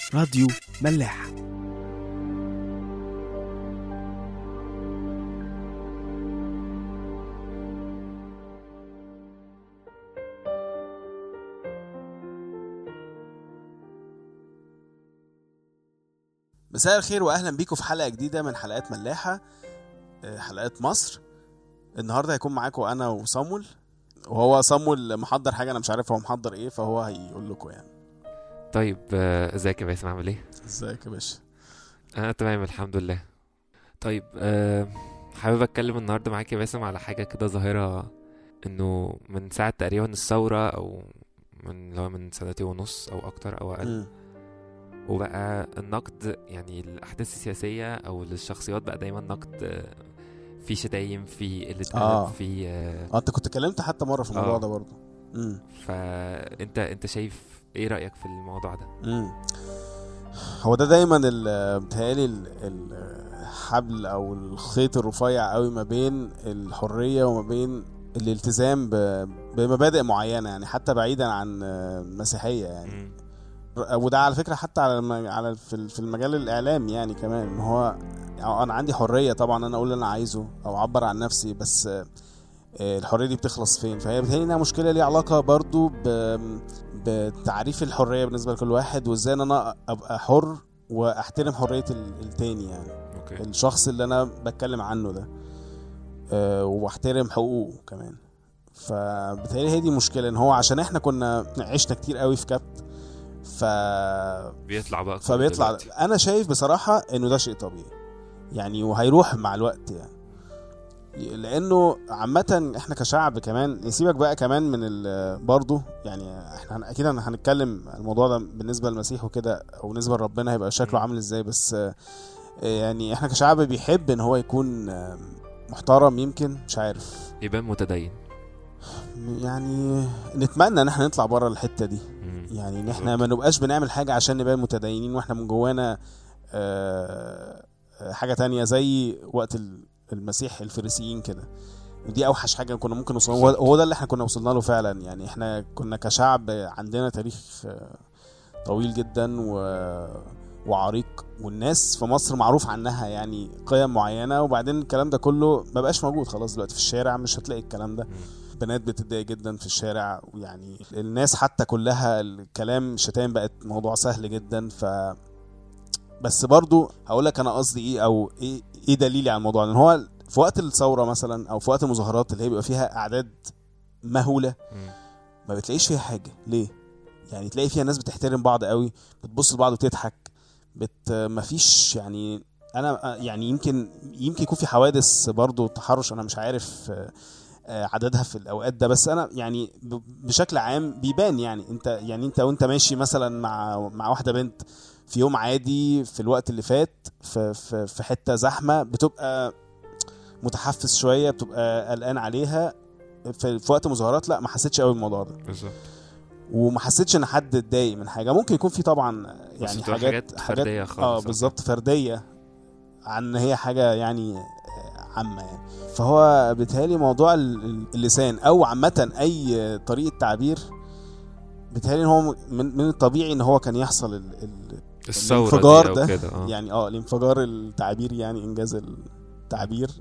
راديو ملاح مساء الخير واهلا بيكم في حلقه جديده من حلقات ملاحه آه، حلقات مصر النهارده هيكون معاكم انا وصامول وهو صامول محضر حاجه انا مش عارف هو محضر ايه فهو هيقول لكم يعني طيب آه، ازيك يا باسم عامل ايه؟ ازيك يا باشا انا تمام الحمد لله طيب آه، حابب اتكلم النهارده معاك يا باسم على حاجه كده ظاهره انه من ساعه تقريبا الثوره او من لو من سنتين ونص او اكتر او اقل مم. وبقى النقد يعني الاحداث السياسيه او للشخصيات بقى دايما نقد آه، في شتايم في قله آه. ادب في آه، اه انت كنت اتكلمت حتى مره في الموضوع آه. ده برضه امم فانت انت شايف ايه رايك في الموضوع ده؟ امم هو ده دايما ال- بيتهيألي ال- الحبل او الخيط الرفيع قوي ما بين الحريه وما بين الالتزام ب- بمبادئ معينه يعني حتى بعيدا عن آه، المسيحيه يعني مم. وده على فكره حتى على الم- على في ال- في المجال الاعلامي يعني كمان ان هو يعني انا عندي حريه طبعا انا اقول اللي انا عايزه او اعبر عن نفسي بس آه، آه، الحريه دي بتخلص فين فهي بتهيألي انها مشكله ليها علاقه برضو ب بتعريف الحريه بالنسبه لكل واحد وازاي ان انا ابقى حر واحترم حريه ال- التاني يعني اوكي الشخص اللي انا بتكلم عنه ده آه، واحترم حقوقه كمان فبالتالي هي دي مشكله ان هو عشان احنا كنا عشنا كتير قوي في كبت ف بيطلع بقى كله فبيطلع دلوقتي. انا شايف بصراحه انه ده شيء طبيعي يعني وهيروح مع الوقت يعني لانه عامة احنا كشعب كمان نسيبك بقى كمان من ال- برضه يعني احنا هن- اكيد هن- هنتكلم الموضوع ده بالنسبة للمسيح وكده او بالنسبة لربنا هيبقى شكله مم. عامل ازاي بس آه، يعني احنا كشعب بيحب ان هو يكون آه، محترم يمكن مش عارف يبان متدين يعني نتمنى ان احنا نطلع بره الحتة دي مم. يعني ان احنا ما نبقاش بنعمل حاجه عشان نبقى متدينين واحنا من جوانا آه، آه، حاجه تانية زي وقت ال- المسيح الفريسيين كده ودي اوحش حاجه كنا ممكن نوصل هو هو ده اللي احنا كنا وصلنا له فعلا يعني احنا كنا كشعب عندنا تاريخ آه، طويل جدا و وعريق والناس في مصر معروف عنها يعني قيم معينه وبعدين الكلام ده كله ما بقاش موجود خلاص دلوقتي في الشارع مش هتلاقي الكلام ده مم. بنات بتتضايق جدا في الشارع ويعني الناس حتى كلها الكلام الشتايم بقت موضوع سهل جدا ف بس برضو هقول لك انا قصدي ايه او ايه ايه دليلي على الموضوع لان هو في وقت الثوره مثلا او في وقت المظاهرات اللي هي بيبقى فيها اعداد مهوله مم. ما بتلاقيش فيها حاجه ليه يعني تلاقي فيها ناس بتحترم بعض قوي بتبص لبعض وتضحك بت مفيش يعني انا يعني يمكن يمكن يكون في حوادث برضو تحرش انا مش عارف آه، آه، عددها في الاوقات ده بس انا يعني ب- بشكل عام بيبان يعني انت يعني انت وانت ماشي مثلا مع مع واحده بنت في يوم عادي في الوقت اللي فات في في, في حته زحمه بتبقى متحفز شويه بتبقى قلقان عليها في, في وقت مظاهرات لا ما حسيتش قوي بالموضوع ده بالظبط وما حسيتش ان حد اتضايق من حاجه ممكن يكون في طبعا بس يعني بتبقى حاجات حاجات فردية خالص اه أو بالظبط فرديه عن ان هي حاجه يعني آه، عامه يعني فهو بيتهيألي موضوع ال- ال- اللسان او عامه اي طريقه تعبير بيتهيألي ان هو من, من الطبيعي ان هو كان يحصل ال ال الثورة الانفجار دي أو ده كده اه يعني اه الانفجار التعبيري يعني انجاز التعبير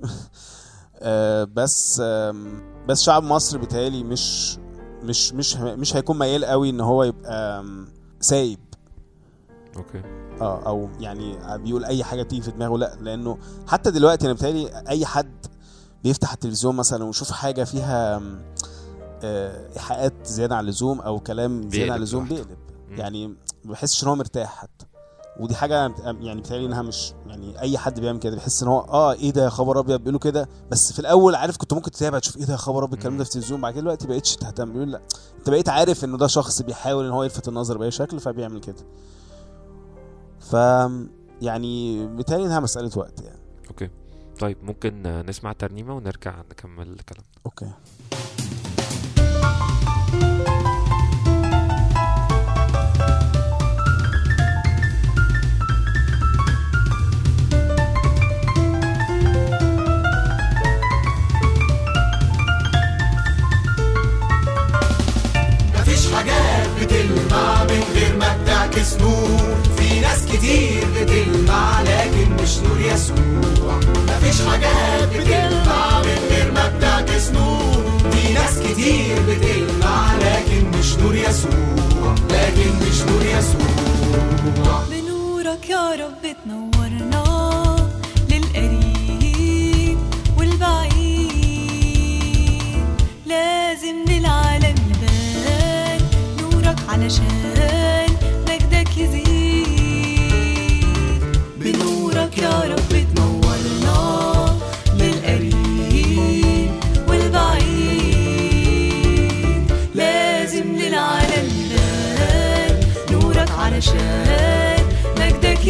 آه بس آم، بس شعب مصر بيتهيألي مش مش مش مش هيكون ميال قوي ان هو يبقى آم، سايب اوكي اه او يعني بيقول اي حاجه تيجي في دماغه لا لانه حتى دلوقتي انا بيتهيألي اي حد بيفتح التلفزيون مثلا ويشوف حاجه فيها آم، آه، ايحاءات زياده عن اللزوم او كلام زياده بيقلب عن اللزوم لوحده. بيقلب مم. يعني ما بحسش ان هو مرتاح حتى ودي حاجه يعني بتهيألي انها مش يعني اي حد بيعمل كده بيحس ان هو اه ايه ده يا خبر ابيض بيقولوا كده بس في الاول عارف كنت ممكن تتابع تشوف ايه ده يا خبر ابيض الكلام مم. ده في التلفزيون بعد كده دلوقتي بقيتش تهتم بيقول لا انت بقيت عارف انه ده شخص بيحاول ان هو يلفت النظر باي شكل فبيعمل كده ف يعني بيتهيألي انها مساله وقت يعني اوكي طيب ممكن آه، نسمع ترنيمة ونرجع نكمل الكلام اوكي مفيش حاجات بتلمع من غير ما بتعكس نور في مفيش حاجات بتطلع من غير ما بتعكس نور في ناس كتير بتلمع لكن مش نور يسوع لكن مش نور يسوع بنورك يا رب تنورنا للقريب والبعيد لازم للعالم يبان نورك علشان مجدك يزيد بنورك يا رب تنورنا للقريب والبعيد لازم للعالم يبان نورك علشان مجدك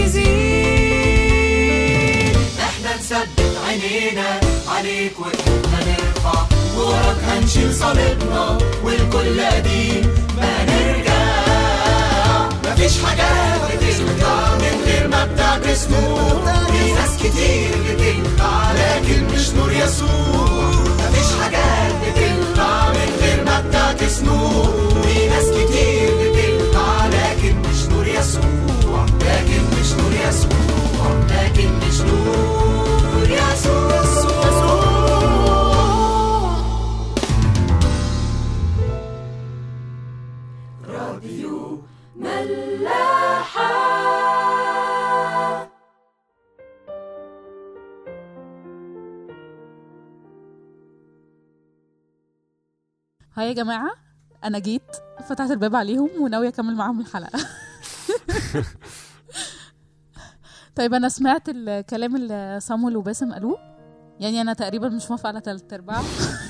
يزيد احنا نثبت عينينا عليك وقتنا نرفع ووراك هنشيل صليبنا والكل قديم ما نرجع مفيش حاجات بتطلع من غير ما بتعكس نور في ناس كتير بتطلع لكن مش نور يسوع مفيش حاجات بتطلع من غير ما بتعكس نور في ناس كتير بتطلع لكن مش نور يسوع لكن مش نور يسوع لكن مش نور يسوع راديو ملاحة هاي يا جماعة أنا جيت فتحت الباب عليهم وناوية أكمل معاهم الحلقة طيب أنا سمعت الكلام اللي صامول وباسم قالوه يعني أنا تقريبا مش موافقة على تلات أرباع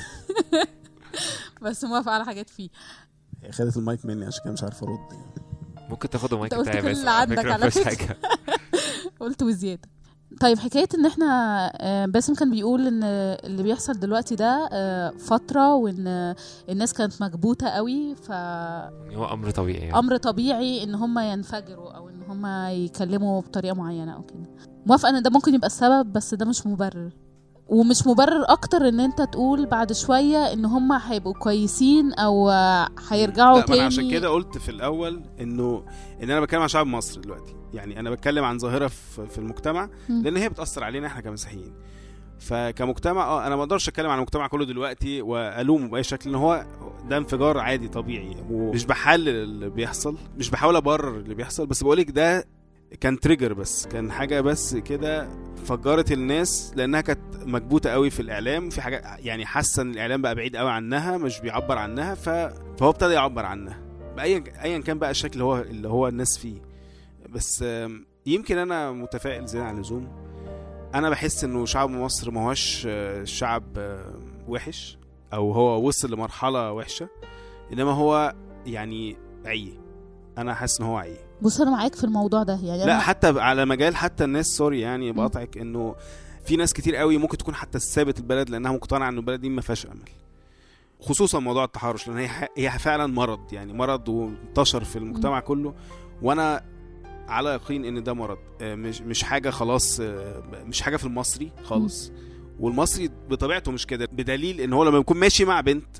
بس موافقة على حاجات فيه هي خدت المايك مني عشان كده مش عارف ارد يعني. ممكن تاخد المايك أنت قلت بتاعي كل بس اللي عندك على مفيش فكرة. حاجة قلت وزيادة طيب حكاية ان احنا آه، باسم كان بيقول ان اللي بيحصل دلوقتي ده آه، فترة وان الناس كانت مكبوتة قوي ف يعني هو امر طبيعي يعني. امر طبيعي ان هم ينفجروا او ان هم يتكلموا بطريقه معينه او كده موافقه ان ده ممكن يبقى السبب بس ده مش مبرر ومش مبرر اكتر ان انت تقول بعد شويه ان هم هيبقوا كويسين او آه، هيرجعوا لا ما تاني انا عشان كده قلت في الاول انه ان انا بتكلم عن شعب مصر دلوقتي يعني انا بتكلم عن ظاهره في, في المجتمع مم. لان هي بتاثر علينا احنا كمسيحيين فكمجتمع اه انا ما اقدرش اتكلم عن المجتمع كله دلوقتي والومه باي شكل ان هو ده انفجار عادي طبيعي ومش بحلل اللي بيحصل مش بحاول ابرر اللي بيحصل بس بقولك ده كان تريجر بس كان حاجه بس كده فجرت الناس لانها كانت مكبوته قوي في الاعلام في حاجه يعني حاسه ان الاعلام بقى بعيد قوي عنها مش بيعبر عنها ف... فهو ابتدى يعبر عنها بايا ايا كان بقى الشكل اللي هو اللي هو الناس فيه بس آم، يمكن انا متفائل زيادة عن اللزوم انا بحس انه شعب مصر ما هوش آه، شعب آه، وحش او هو وصل لمرحله وحشه انما هو يعني عي انا حاسس ان هو عي بص انا معاك في الموضوع ده يعني لا أنا حتى على مجال حتى الناس سوري يعني بقطعك انه في ناس كتير قوي ممكن تكون حتى سابت البلد لانها مقتنعه ان البلد دي ما فيهاش امل خصوصا موضوع التحرش لان هي هي فعلا مرض يعني مرض وانتشر في المجتمع كله وانا على يقين ان ده مرض آه، مش مش حاجه خلاص آه، مش حاجه في المصري خالص والمصري بطبيعته مش كده بدليل ان هو لما يكون ماشي مع بنت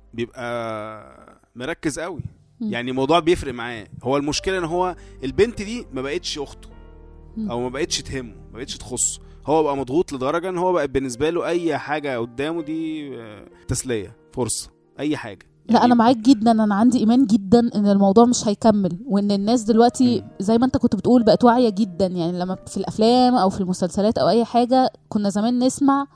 بيبقى مركز قوي مم. يعني الموضوع بيفرق معاه هو المشكله ان هو البنت دي ما بقتش اخته مم. او ما بقتش تهمه ما بقتش تخصه هو بقى مضغوط لدرجه ان هو بقى بالنسبه له اي حاجه قدامه دي آه، تسليه فرصه اي حاجه لا يعني انا معاك جدا انا عندي ايمان جدا ان الموضوع مش هيكمل وان الناس دلوقتي مم. زي ما انت كنت بتقول بقت واعيه جدا يعني لما في الافلام او في المسلسلات او اي حاجه كنا زمان نسمع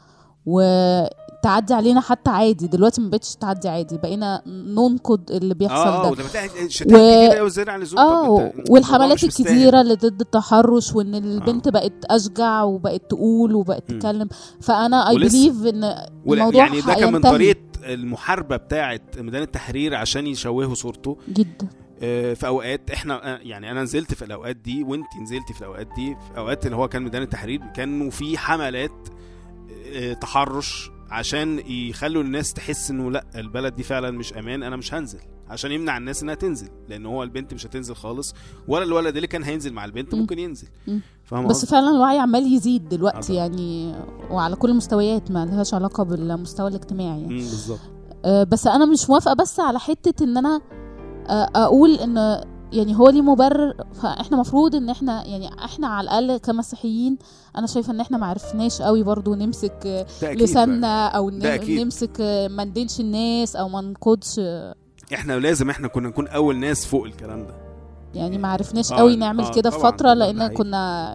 وتعدي علينا حتى عادي دلوقتي ما بقتش تعدي عادي بقينا ننقد اللي بيحصل اه اه ده وده بتاعي شتات و- كتير قوي زياده عن اللزوم اه طب انت- الموضوع والحملات مش مستاهل. الكتيره اللي ضد التحرش وان البنت آه. بقت اشجع وبقت تقول وبقت مم. تتكلم فانا اي ولسه- بليف ان ولا- الموضوع يعني ده كان من هينتهي. طريقه المحاربه بتاعه ميدان التحرير عشان يشوهوا صورته جدا آه، في اوقات احنا آه، يعني انا نزلت في الاوقات دي وانت نزلتي في الاوقات دي في اوقات اللي هو كان ميدان التحرير كانوا في حملات آه، تحرش عشان يخلوا الناس تحس انه لا البلد دي فعلا مش امان انا مش هنزل عشان يمنع الناس انها تنزل لان هو البنت مش هتنزل خالص ولا الولد اللي كان هينزل مع البنت مم. ممكن ينزل مم. فاهم بس قصدي؟ فعلا الوعي عمال يزيد دلوقتي آه. يعني وعلى كل المستويات ما لهاش علاقه بالمستوى الاجتماعي يعني. مم، بالظبط أه بس انا مش موافقه بس على حته ان انا أه اقول ان يعني هو ليه مبرر فاحنا مفروض ان احنا يعني احنا على الاقل كمسيحيين انا شايفه ان احنا ما عرفناش قوي برضو نمسك آه، ده أكيد لساننا او ده ن- أكيد. نمسك آه، ما ندينش الناس او ما نقودش آه، احنا لازم احنا كنا نكون اول ناس فوق الكلام ده يعني ما عرفناش آه، قوي نعمل آه، كده في طبعاً، فتره ده لان حقيقي. كنا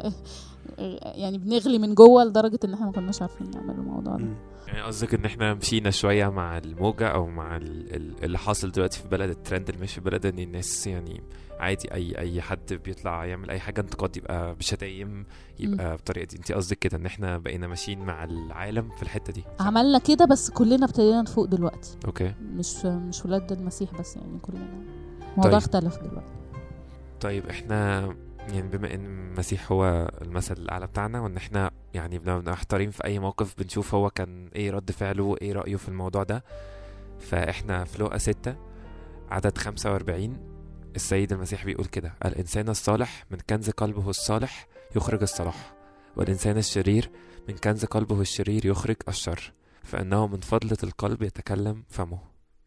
يعني بنغلي من جوه لدرجه ان احنا ما كناش عارفين نعمل الموضوع ده مم. يعني قصدك ان احنا مشينا شويه مع الموجه او مع ال- ال- اللي حاصل دلوقتي في البلد الترند اللي ماشي في البلد ان الناس يعني عادي اي اي حد بيطلع يعمل اي حاجه انتقاد يبقى بشتايم يبقى بالطريقه دي انت قصدك كده ان احنا بقينا ماشيين مع العالم في الحته دي صح؟ عملنا كده بس كلنا ابتدينا نفوق دلوقتي اوكي مش مش ولاد المسيح بس يعني كلنا الموضوع طيب. اختلف دلوقتي طيب احنا يعني بما ان المسيح هو المثل الاعلى بتاعنا وان احنا يعني بنبقى محتارين في اي موقف بنشوف هو كان ايه رد فعله ايه رايه في الموضوع ده فاحنا في لوقا ستة عدد 45 السيد المسيح بيقول كده الانسان الصالح من كنز قلبه الصالح يخرج الصلاح والانسان الشرير من كنز قلبه الشرير يخرج الشر فانه من فضلة القلب يتكلم فمه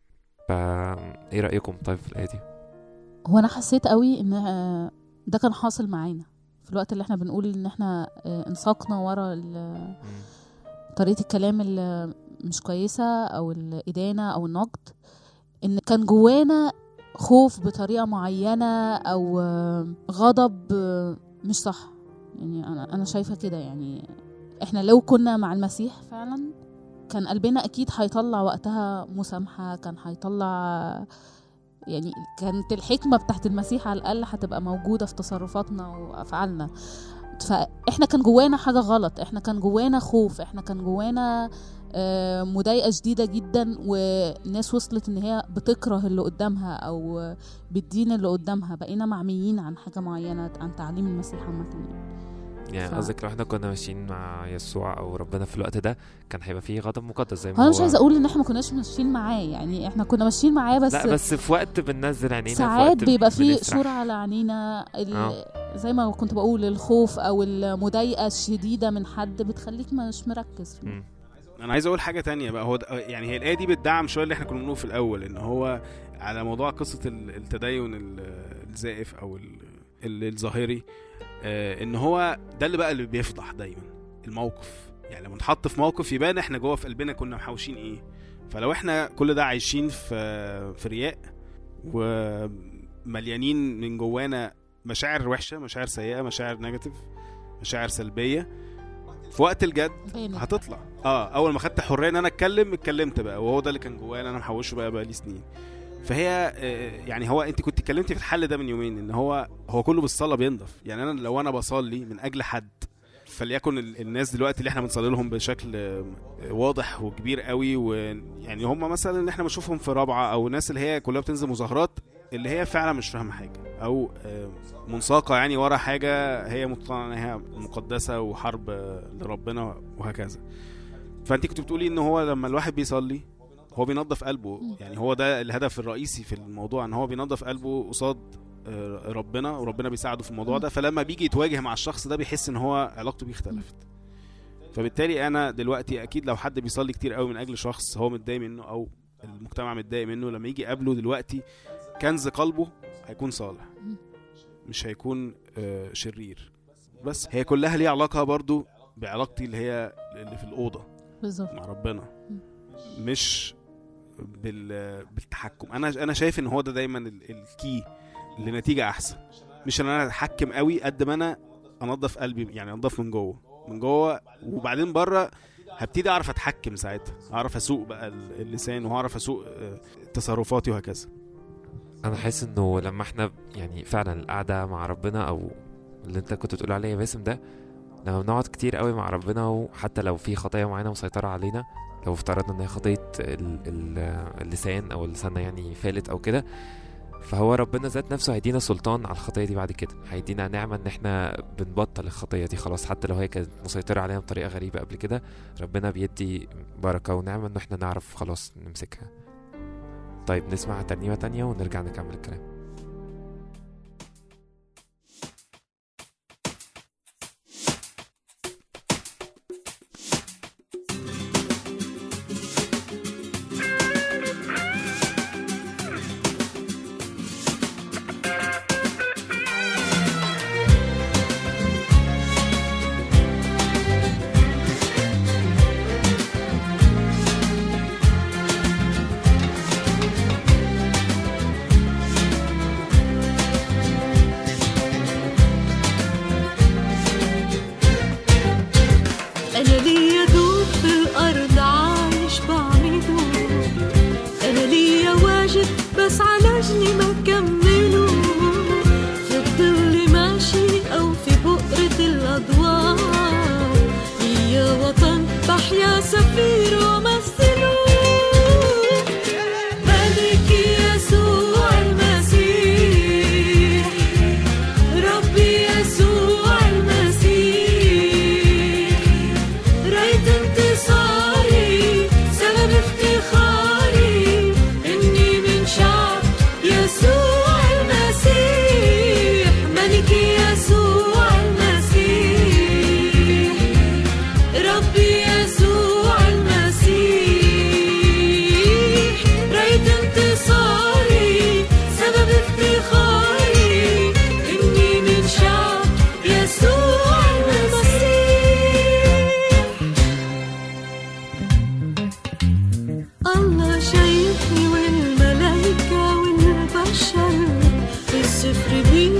فا ايه رايكم طيب في الايه دي هو انا حسيت قوي ان آه، ده كان حاصل معانا في الوقت اللي احنا بنقول ان احنا آه، انساقنا ورا ال- طريقه الكلام اللي مش كويسه او الادانه او النقد ان كان جوانا خوف بطريقه معينه او آه، غضب آه، مش صح يعني انا انا شايفه كده يعني احنا لو كنا مع المسيح فعلا كان قلبنا اكيد هيطلع وقتها مسامحه كان هيطلع يعني كانت الحكمه بتاعت المسيح على الاقل هتبقى موجوده في تصرفاتنا وافعالنا فاحنا كان جوانا حاجه غلط احنا كان جوانا خوف احنا كان جوانا آه، مضايقه شديده جدا والناس وصلت ان هي بتكره اللي قدامها او بتدين اللي قدامها بقينا معميين عن حاجه معينه عن تعليم المسيح عامه يعني. يعني ف- قصدك لو احنا كنا ماشيين مع يسوع او ربنا في الوقت ده كان هيبقى فيه غضب مقدس زي ما هو هو انا مش عايزه اقول ان احنا ما كناش ماشيين معاه يعني احنا كنا ماشيين معاه بس, لا بس في وقت بننزل عينينا في ساعات وقت بيبقى فيه بنسرح. شور على عينينا ال- آه. زي ما كنت بقول الخوف او المضايقه الشديده من حد بتخليك مش مركز فيه مم. انا عايز اقول حاجه تانية بقى هو ده يعني هي الايه دي بتدعم شويه اللي احنا كنا بنقوله في الاول ان هو على موضوع قصه ال- التدين ال- الزائف او ال- ال- الظاهري آه، ان هو ده اللي بقى اللي بيفضح دايما الموقف يعني لما نتحط في موقف يبان احنا جوه في قلبنا كنا محوشين ايه فلو احنا كل ده عايشين في في رياء ومليانين من جوانا مشاعر وحشه مشاعر سيئه مشاعر نيجاتيف مشاعر سلبيه في وقت الجد باينة. هتطلع اه اول ما خدت حريه ان انا اتكلم اتكلمت بقى وهو ده اللي كان جوايا انا محوشه بقى بقى لي سنين فهي آه، يعني هو انت كنت اتكلمتي في الحل ده من يومين ان هو هو كله بالصلاه بينضف يعني انا لو انا بصلي من اجل حد فليكن ال- الناس دلوقتي اللي احنا بنصلي لهم بشكل آه، واضح وكبير قوي ويعني هم مثلا اللي احنا بنشوفهم في رابعه او ناس اللي هي كلها بتنزل مظاهرات اللي هي فعلا مش فاهمه حاجه او آه، منساقه يعني ورا حاجه هي مقتنعه انها مقدسه وحرب آه، لربنا وهكذا فانت كنت بتقولي ان هو لما الواحد بيصلي هو بينظف قلبه يعني هو ده الهدف الرئيسي في الموضوع ان هو بينظف قلبه قصاد آه، ربنا وربنا بيساعده في الموضوع ده فلما بيجي يتواجه مع الشخص ده بيحس ان هو علاقته بيه اختلفت فبالتالي انا دلوقتي اكيد لو حد بيصلي كتير قوي من اجل شخص هو متضايق منه او المجتمع متضايق منه لما يجي يقابله دلوقتي كنز قلبه هيكون صالح مش هيكون آه، شرير بس هي كلها ليها علاقه برضو بعلاقتي اللي هي اللي في الاوضه بالظبط مع ربنا مش بال بالتحكم انا انا شايف ان هو ده دايما ال- الكي لنتيجه احسن مش ان انا اتحكم قوي قد ما انا انضف قلبي يعني انضف من جوه من جوه وبعدين بره هبتدي اعرف اتحكم ساعتها اعرف اسوق بقى ال- اللسان وهعرف اسوق آه، تصرفاتي وهكذا انا حاسس انه لما احنا يعني فعلا القعده مع ربنا او اللي انت كنت بتقول عليه يا باسم ده لما بنقعد كتير قوي مع ربنا وحتى لو في خطايا معينه مسيطره علينا لو افترضنا ان هي خطيه ال- ال- اللسان او اللسان يعني فالت او كده فهو ربنا ذات نفسه هيدينا سلطان على الخطيه دي بعد كده هيدينا نعمه ان احنا بنبطل الخطيه دي خلاص حتى لو هي كانت مسيطره علينا بطريقه غريبه قبل كده ربنا بيدي بركه ونعمه ان احنا نعرف خلاص نمسكها طيب نسمع ترنيمه تانية ونرجع نكمل الكلام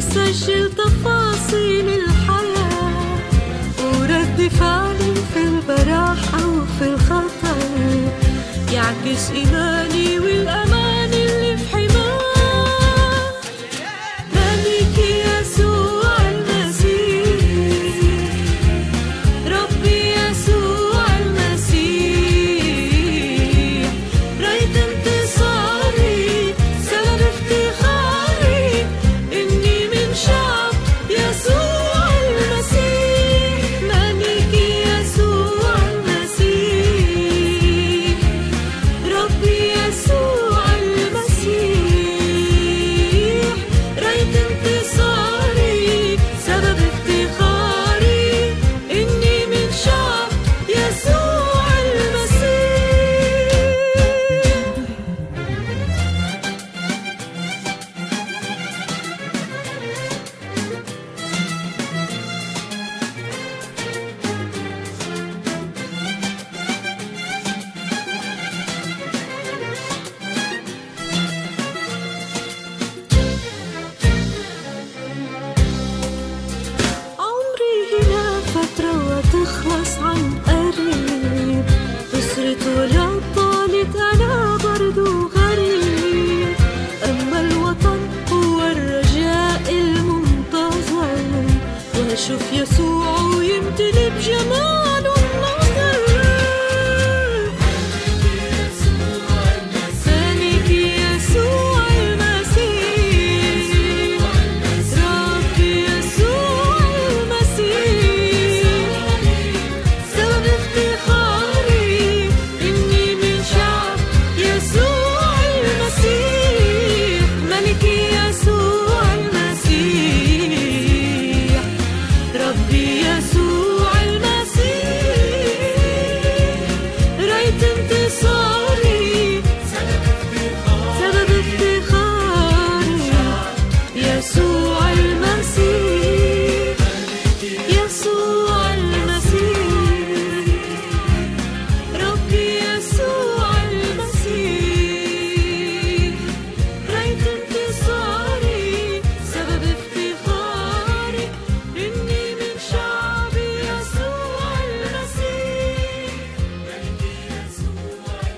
بسجل تفاصيل الحياة ورد فعلي في البراح أو في الخطر يعكس إيماني والأمان اللي في حماه ملك يسوع المسيح ربي يسوع المسيح راية انتصاري سبب افتخاري إني من شعب يسوع المسيح ملك يسوع المسيح ربي يسوع المسيح راية انتصاري سبب افتخاري إني من شعب يسوع المسيح عمري هنا فترة وتخلص عن قريب بصرت ولا طالت أنا برضو غريب أما الوطن هو الرجاء المنتظر وأشوف يسوع ويمتلي بجماله النظر ملك يسوع المسيح ربي يسوع المسيح سبب افتخاري إني من شعب يسوع المسيح ملك يسوع المسيح ربي يسوع المسيح راية انتصاري سبب افتخاري يسوع المسيح يسوع المسيح ربي يسوع المسيح راية انتصاري سبب افتخاري إني من شعب يسوع المسيح يسوع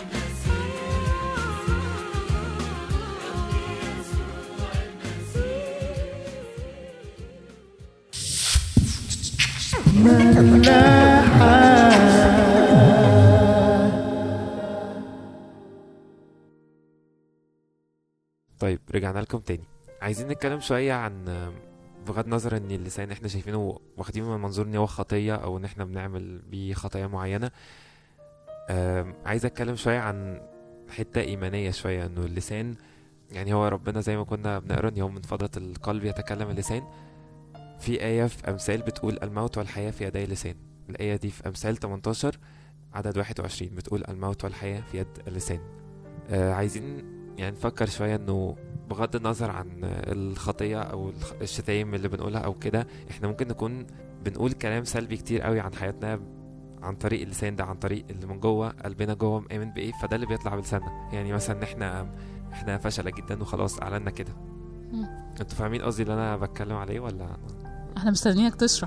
طيب رجعنا لكم تاني عايزين نتكلم شوية عن بغض النظر ان اللسان احنا شايفينه واخدينه من منظور ان هو خطية او ان احنا بنعمل بيه خطايا معينة آم، عايز اتكلم شوية عن حتة ايمانية شوية انه اللسان يعني هو ربنا زي ما كنا بنقرا ان يوم من فضلة القلب يتكلم اللسان في آية في أمثال بتقول الموت والحياة في يدي اللسان الآية دي في أمثال 18 عدد 21 بتقول الموت والحياة في يد اللسان آه عايزين يعني نفكر شوية انه بغض النظر عن الخطية او الخ- الشتايم اللي بنقولها او كده احنا ممكن نكون بنقول كلام سلبي كتير قوي عن حياتنا عن طريق اللسان ده عن طريق اللي من جوه قلبنا جوه مآمن بايه فده اللي بيطلع بلساننا يعني مثلا ان احنا احنا فشلة جدا وخلاص اعلنا كده مم. انتوا فاهمين قصدي اللي انا بتكلم عليه ولا احنا مستنيينك تشرح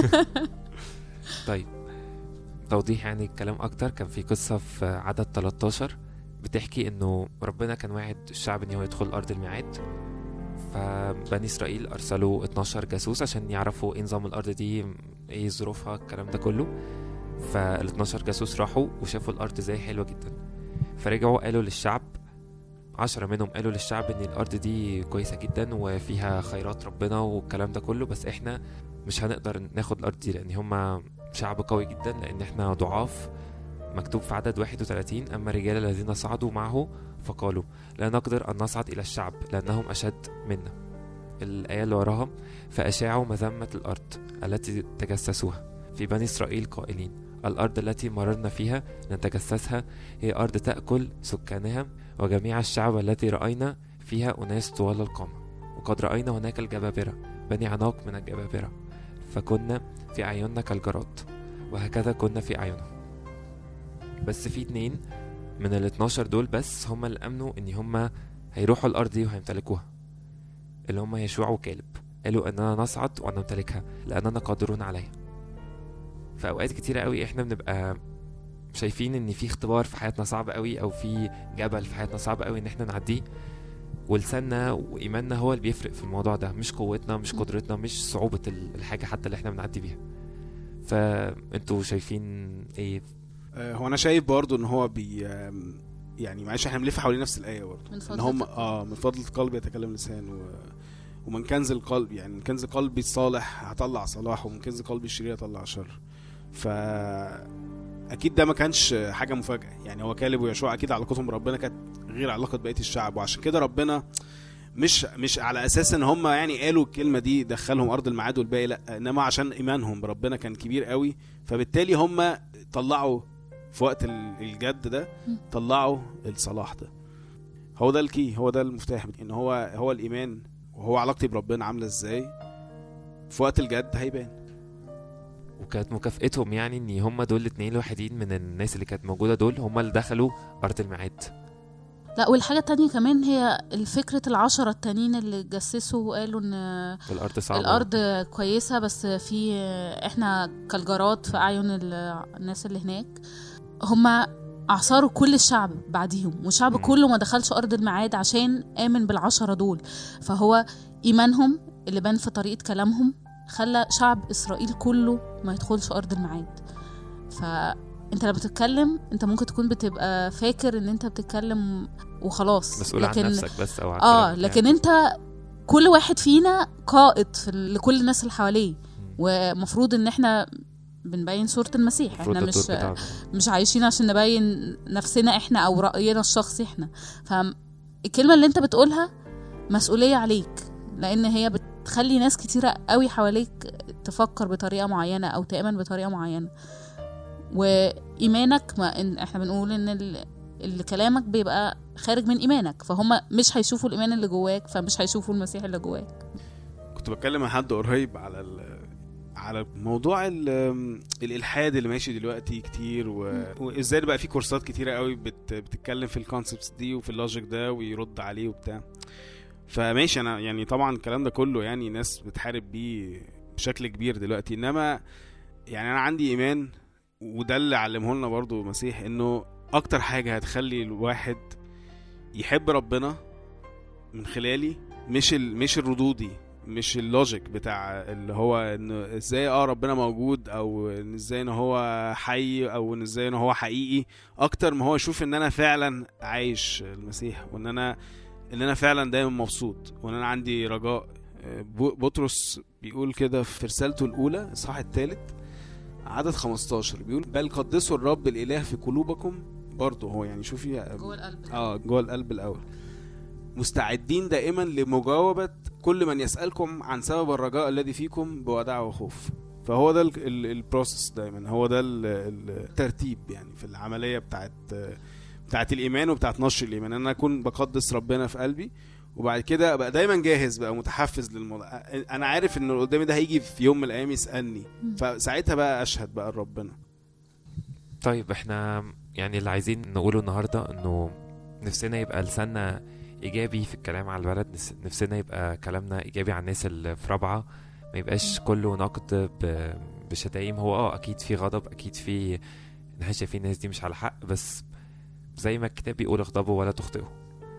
طيب توضيح يعني الكلام اكتر كان في قصة في عدد 13 بتحكي انه ربنا كان وعد الشعب ان هو يدخل ارض الميعاد فبني اسرائيل ارسلوا 12 جاسوس عشان يعرفوا ايه نظام الارض دي ايه ظروفها الكلام ده كله فال 12 جاسوس راحوا وشافوا الارض زي حلوه جدا فرجعوا قالوا للشعب عشرة منهم قالوا للشعب ان الارض دي كويسه جدا وفيها خيرات ربنا والكلام ده كله بس احنا مش هنقدر ناخد الارض دي لان هما شعب قوي جدا لان احنا ضعاف مكتوب في عدد 31 اما الرجال الذين صعدوا معه فقالوا لا نقدر ان نصعد الى الشعب لانهم اشد منا الايه اللي وراها فاشاعوا مذمه الارض التي تجسسوها في بني اسرائيل قائلين الارض التي مررنا فيها نتجسسها هي ارض تاكل سكانها وجميع الشعب الذي راينا فيها اناس طوال القامه وقد راينا هناك الجبابره بني عناق من الجبابره فكنا في أعيننا كالجراد وهكذا كنا في أعينهم بس في اتنين من ال 12 دول بس هما اللي أمنوا إن هما هيروحوا الأرض دي وهيمتلكوها اللي هما يشوع وكالب قالوا اننا نصعد ونمتلكها لاننا قادرون عليها في اوقات كتيره قوي احنا بنبقى شايفين ان في اختبار في حياتنا صعب قوي او في جبل في حياتنا صعب قوي ان احنا نعديه ولساننا وايماننا هو اللي بيفرق في الموضوع ده مش قوتنا مش قدرتنا مش صعوبه ال- الحاجه حتى اللي احنا بنعدي بيها فانتوا شايفين ايه آه، هو انا شايف برضو ان هو بي آم، يعني معلش احنا بنلف حوالين نفس الايه برضو من ان فضل هم اه من فضل القلب يتكلم لسان و... ومن كنز القلب يعني من كنز قلبي الصالح هطلع صلاح ومن كنز قلبي الشرير هطلع شر ف اكيد ده ما كانش حاجه مفاجاه يعني هو كالب ويشوع اكيد علاقتهم بربنا كانت غير علاقه بقيه الشعب وعشان كده ربنا مش مش على اساس ان هم يعني قالوا الكلمه دي دخلهم ارض الميعاد والباقي لا انما عشان ايمانهم بربنا كان كبير قوي فبالتالي هم طلعوا في وقت ال- الجد ده طلعوا الصلاح ده هو ده الكي هو ده المفتاح ان هو هو الايمان وهو علاقتي بربنا عامله ازاي في وقت الجد هيبان وكانت مكافئتهم يعني ان هم دول الاتنين الوحيدين من الناس اللي كانت موجوده دول هم اللي دخلوا ارض الميعاد لا والحاجة التانية كمان هي الفكرة العشرة التانيين اللي جسسوا وقالوا ان والارض صعبه الارض كويسة بس في احنا كالجراد في اعين ال- الناس اللي هناك هما اعصروا كل الشعب بعديهم والشعب مم. كله ما دخلش ارض الميعاد عشان امن بالعشرة دول فهو ايمانهم اللي بان في طريقة كلامهم خلى شعب اسرائيل كله ما يدخلش ارض الميعاد فانت لما بتتكلم انت ممكن تكون بتبقى فاكر ان انت بتتكلم وخلاص مسؤول عن نفسك بس او عن اه كلامك لكن يعني. انت كل واحد فينا قائد في ال- لكل الناس اللي حواليه ومفروض ان احنا بنبين صورة المسيح المفروض احنا ده الدور مش بتاعنا. مش عايشين عشان نبين نفسنا احنا او رأينا الشخصي احنا فالكلمة اللي انت بتقولها مسؤولية عليك لان هي بتخلي ناس كتيرة قوي حواليك تفكر بطريقة معينة او تؤمن بطريقة معينة وايمانك ما إن احنا بنقول ان ال... اللي كلامك بيبقى خارج من ايمانك فهم مش هيشوفوا الايمان اللي جواك فمش هيشوفوا المسيح اللي جواك كنت بتكلم مع حد قريب على ال على موضوع ال- الالحاد اللي ماشي دلوقتي كتير و... وازاي بقى في كورسات كتيره قوي بت... بتتكلم في الكونسبتس دي وفي اللوجيك ده ويرد عليه وبتاع فماشي انا يعني طبعا الكلام ده كله يعني ناس بتحارب بيه بشكل كبير دلوقتي انما يعني انا عندي ايمان وده اللي علمه لنا برضو المسيح انه اكتر حاجه هتخلي الواحد يحب ربنا من خلالي مش ال... مش الردودي مش اللوجيك بتاع اللي هو انه ازاي اه ربنا موجود او ان ازاي ان هو حي او ان ازاي ان هو حقيقي اكتر ما هو يشوف ان انا فعلا عايش المسيح وان انا ان انا فعلا دايما مبسوط وان انا عندي رجاء آه، بو- بطرس بيقول كده في رسالته الاولى الاصحاح الثالث عدد 15 بيقول بل قدسوا الرب الاله في قلوبكم برضه هو يعني شوفي جوه القلب اه جوه القلب الاول مستعدين دائما لمجاوبة كل من يسألكم عن سبب الرجاء الذي فيكم بوداع وخوف فهو ده البروسيس دايما هو ده ال- ال- الترتيب يعني في العملية بتاعت بتاعت الإيمان وبتاعت نشر الإيمان أنا أكون بقدس ربنا في قلبي وبعد كده ابقى دايما جاهز بقى متحفز للموضوع انا عارف ان اللي قدامي ده هيجي في يوم من الايام يسالني فساعتها بقى اشهد بقى لربنا طيب احنا يعني اللي عايزين نقوله النهارده انه نفسنا يبقى لساننا ايجابي في الكلام على البلد نس- نفسنا يبقى كلامنا ايجابي على الناس اللي في رابعه ما يبقاش كله نقد ب- بشتايم هو اه اكيد في غضب اكيد في ان احنا شايفين الناس دي مش على حق بس زي ما الكتاب بيقول اغضبوا ولا تخطئوا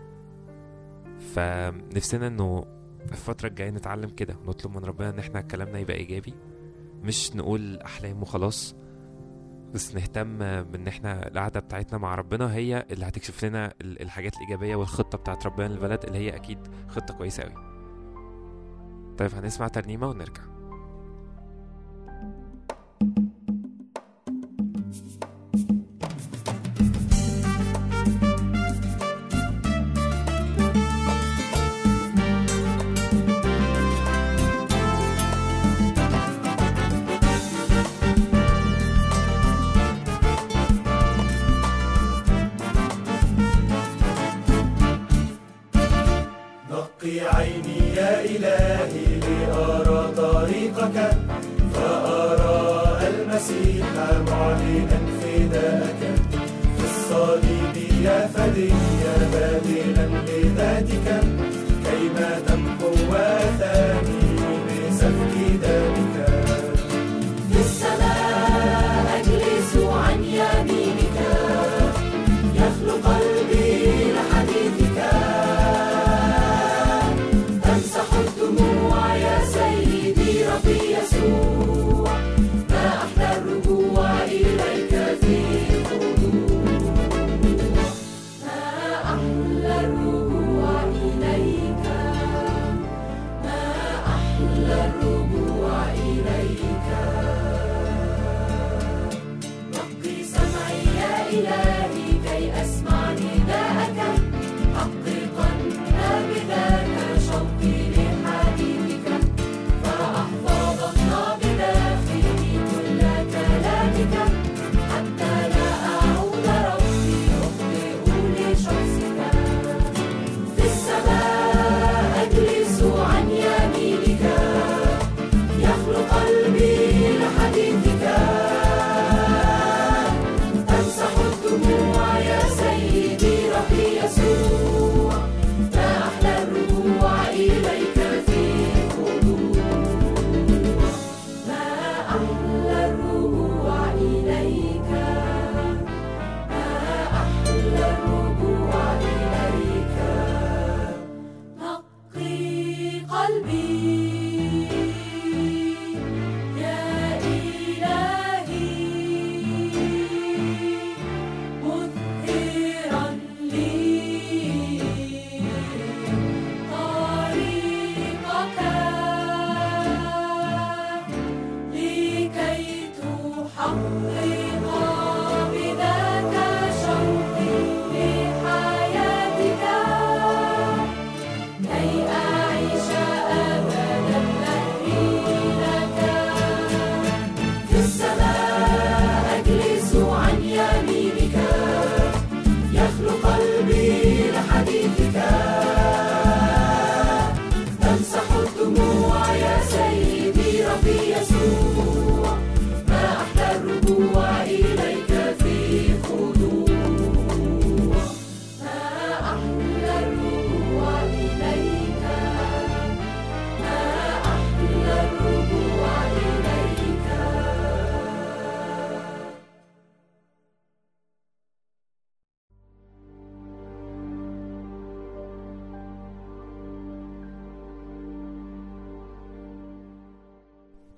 فنفسنا انه الفترة الجاية نتعلم كده نطلب من ربنا ان احنا كلامنا يبقى ايجابي مش نقول احلام وخلاص بس نهتم بان احنا القعده بتاعتنا مع ربنا هي اللي هتكشف لنا ال- الحاجات الايجابيه والخطه بتاعت ربنا للبلد اللي هي اكيد خطه كويسه قوي طيب هنسمع ترنيمه ونرجع نقي عيني يا إلهي لأرى طريقك فأرى المسيح معلنا فداءك في الصليب يا فدي باذلا لذاتك كيما تمحو آثامي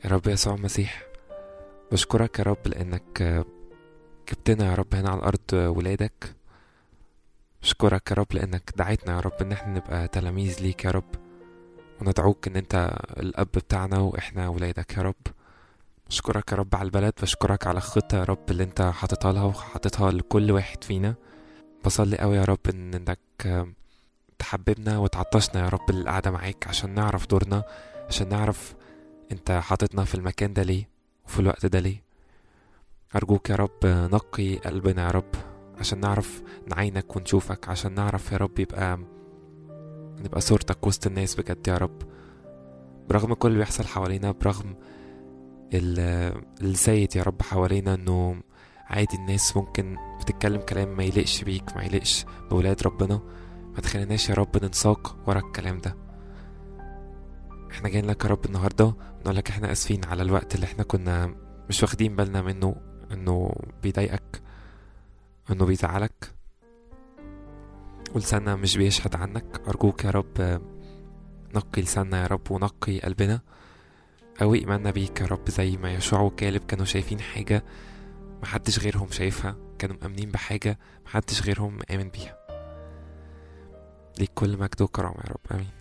يا رب يسوع المسيح بشكرك يا رب لأنك آه، جبتنا يا رب هنا على الأرض آه، ولادك بشكرك يا رب لأنك دعيتنا يا رب إن احنا نبقى تلاميذ ليك يا رب وندعوك إن أنت الأب بتاعنا وإحنا ولادك يا رب بشكرك يا رب على البلد بشكرك على الخطة يا رب اللي أنت حاططها لها وحاططها لكل واحد فينا بصلي قوي يا رب إن إنك آه، تحببنا وتعطشنا يا رب للقعدة معاك عشان نعرف دورنا عشان نعرف انت حاططنا في المكان ده ليه وفي الوقت ده ليه أرجوك يا رب نقي قلبنا يا رب عشان نعرف نعينك ونشوفك عشان نعرف يا رب يبقى نبقى صورتك وسط الناس بجد يا رب برغم كل اللي بيحصل حوالينا برغم ال- السيد يا رب حوالينا انه عادي الناس ممكن بتتكلم كلام ما يليقش بيك ما يليقش بولاد ربنا ما تخليناش يا رب ننساق ورا الكلام ده احنا جايين لك يا رب النهارده نقول لك احنا اسفين على الوقت اللي احنا كنا مش واخدين بالنا منه انه بيضايقك انه بيزعلك ولساننا مش بيشهد عنك ارجوك يا رب نقي لساننا يا رب ونقي قلبنا قوي ايماننا بيك يا رب زي ما يشوع وكالب كانوا شايفين حاجه محدش غيرهم شايفها كانوا مأمنين بحاجة محدش غيرهم مآمن بيها ليك كل مجد وكرامة يا رب آمين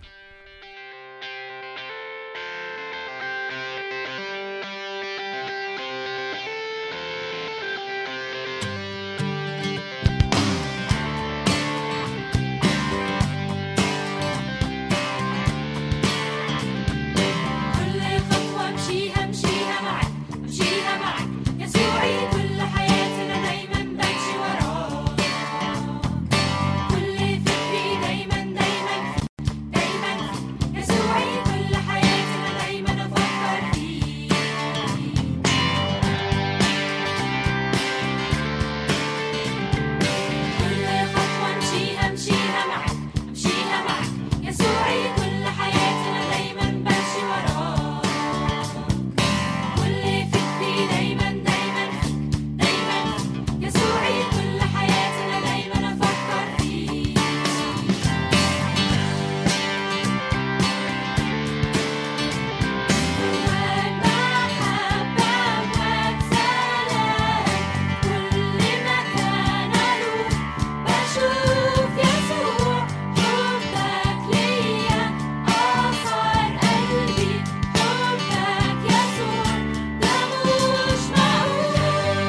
كل خطوة امشيها امشيها معك امشيها معك يسوعي كل حياتنا دايما بمشي وراك كل فكري دايما دايما دايما يسوعي كل حياتنا دايما افكر فيك كل خطوة امشيها امشيها معك امشيها معك يسوعي كل حياتنا دايما بمشي وراك كل فكري دايما دايما دايما يسوعي كل حياتنا دايما افكر فيك محبة وسلام كل مكان أروح بشوف يسوع حبك ليا أثر قلبي حبك يسوع ده مش معقول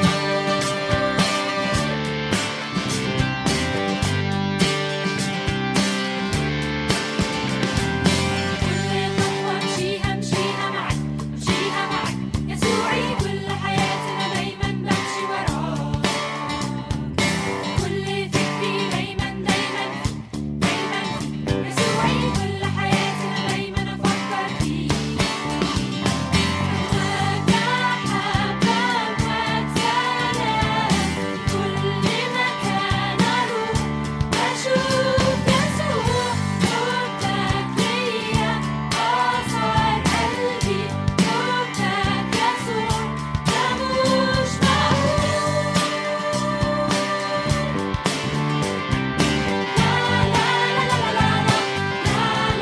كل خطوة امشيها امشيها معك امشيها معك يسوعي كل حياتنا دايما بمشي وراك كل فكري دايما دايما دايما يسوعي كل حياتنا دايما افكر فيك محبة وسلام كل مكان اروح بشوف يسوع حبك ليا أثر قلبي حبك يسوع ده مش معقول لا لا لا لا لا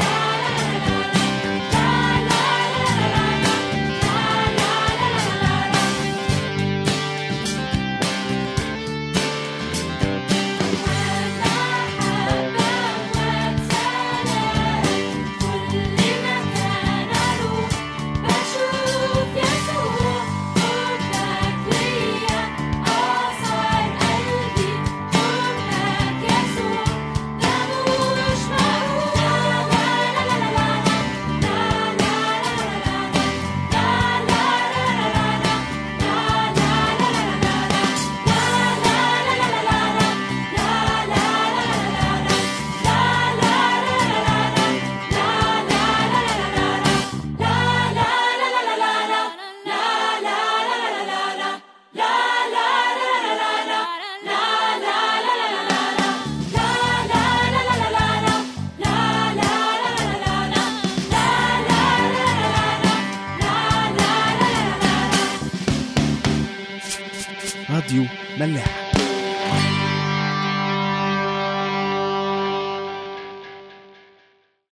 بشوف يسوع حبك ليا أثر قلبي حبك يسوع ده مش معقول لا لا لا لا لا لا لا لا لا راديو ملاح